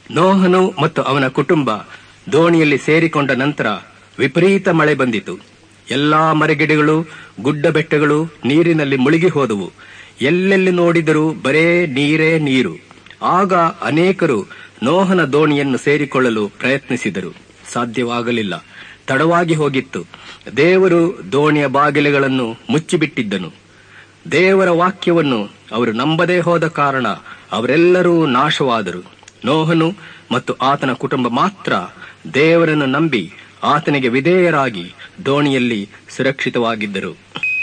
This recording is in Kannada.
ನೋಹನು ಮತ್ತು ಅವನ ಕುಟುಂಬ ದೋಣಿಯಲ್ಲಿ ಸೇರಿಕೊಂಡ ನಂತರ ವಿಪರೀತ ಮಳೆ ಬಂದಿತು ಎಲ್ಲಾ ಮರಗಿಡಗಳು ಗುಡ್ಡ ಬೆಟ್ಟಗಳು ನೀರಿನಲ್ಲಿ ಮುಳುಗಿ ಹೋದವು ಎಲ್ಲೆಲ್ಲಿ ನೋಡಿದರೂ ಬರೇ ನೀರೇ ನೀರು ಆಗ ಅನೇಕರು ನೋಹನ ದೋಣಿಯನ್ನು ಸೇರಿಕೊಳ್ಳಲು ಪ್ರಯತ್ನಿಸಿದರು ಸಾಧ್ಯವಾಗಲಿಲ್ಲ ತಡವಾಗಿ ಹೋಗಿತ್ತು ದೇವರು ದೋಣಿಯ ಬಾಗಿಲುಗಳನ್ನು ಮುಚ್ಚಿಬಿಟ್ಟಿದ್ದನು ದೇವರ ವಾಕ್ಯವನ್ನು ಅವರು ನಂಬದೇ ಹೋದ ಕಾರಣ ಅವರೆಲ್ಲರೂ ನಾಶವಾದರು ನೋಹನು ಮತ್ತು ಆತನ ಕುಟುಂಬ ಮಾತ್ರ ದೇವರನ್ನು ನಂಬಿ ಆತನಿಗೆ ವಿಧೇಯರಾಗಿ ದೋಣಿಯಲ್ಲಿ ಸುರಕ್ಷಿತವಾಗಿದ್ದರು